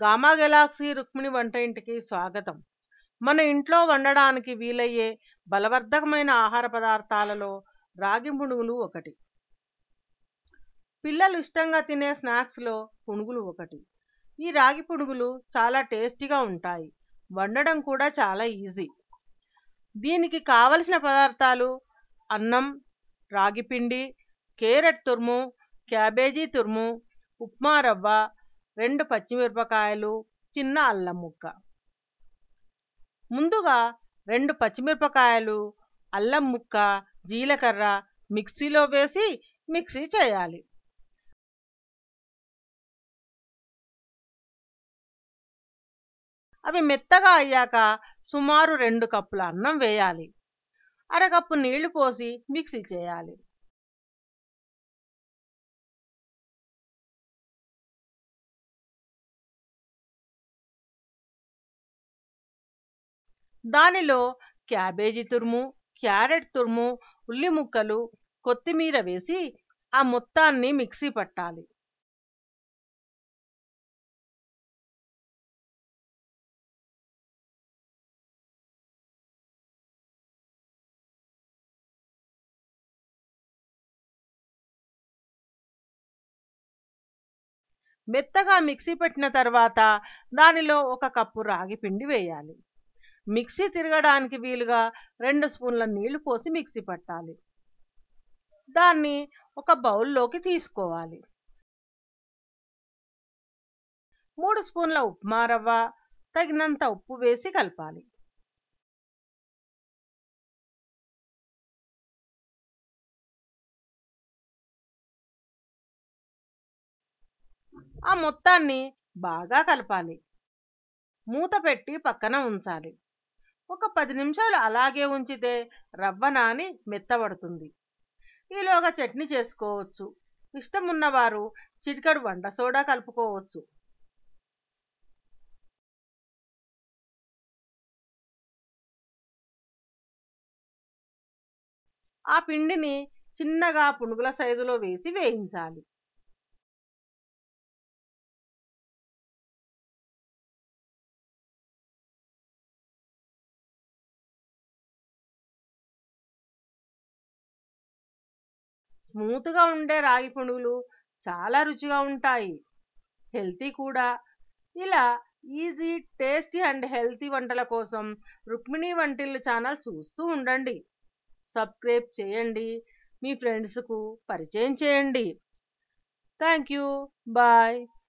gamma Galaxy Rukmini వంట ఇంటికి స్వాగతం మన ఇంట్లో వండడానికి వీలయ్యే బలవర్ధకమైన ఆహార పదార్థాలలో రాగి పునుగులు ఒకటి పిల్లలు ఇష్టంగా తినే స్నాక్స్లో పునుగులు ఒకటి ఈ రాగి పునుగులు చాలా టేస్టీగా ఉంటాయి వండడం కూడా చాలా ఈజీ దీనికి కావలసిన పదార్థాలు అన్నం రాగి పిండి కేరెట్ తురుము క్యాబేజీ తురుము ఉప్మా రవ్వ రెండు పచ్చిమిరపకాయలు చిన్న అల్లం ముక్క ముందుగా రెండు పచ్చిమిరపకాయలు అల్లం ముక్క జీలకర్ర మిక్సీలో వేసి మిక్సీ చేయాలి అవి మెత్తగా అయ్యాక సుమారు రెండు కప్పుల అన్నం వేయాలి అరకప్పు నీళ్లు పోసి మిక్సీ చేయాలి దానిలో క్యాబేజీ తురుము క్యారెట్ తురుము ఉల్లి ముక్కలు కొత్తిమీర వేసి ఆ మొత్తాన్ని మిక్సీ పట్టాలి మెత్తగా మిక్సీ పెట్టిన తర్వాత దానిలో ఒక కప్పు రాగి పిండి వేయాలి మిక్సీ తిరగడానికి వీలుగా రెండు స్పూన్ల నీళ్లు పోసి మిక్సీ పట్టాలి దాన్ని ఒక బౌల్లోకి తీసుకోవాలి మూడు స్పూన్ల ఉప్మా రవ్వ తగినంత ఉప్పు వేసి కలపాలి ఆ మొత్తాన్ని బాగా కలపాలి మూత పెట్టి పక్కన ఉంచాలి ఒక పది నిమిషాలు అలాగే ఉంచితే రవ్వ నాని మెత్తబడుతుంది ఈలోగా చట్నీ చేసుకోవచ్చు ఇష్టం ఉన్నవారు చిటికడు వంట సోడా కలుపుకోవచ్చు ఆ పిండిని చిన్నగా పునుగుల సైజులో వేసి వేయించాలి స్మూత్గా ఉండే రాగి పునుగులు చాలా రుచిగా ఉంటాయి హెల్తీ కూడా ఇలా ఈజీ టేస్టీ అండ్ హెల్తీ వంటల కోసం రుక్మిణి వంటిల్లు ఛానల్ చూస్తూ ఉండండి సబ్స్క్రైబ్ చేయండి మీ ఫ్రెండ్స్కు పరిచయం చేయండి థ్యాంక్ యూ బాయ్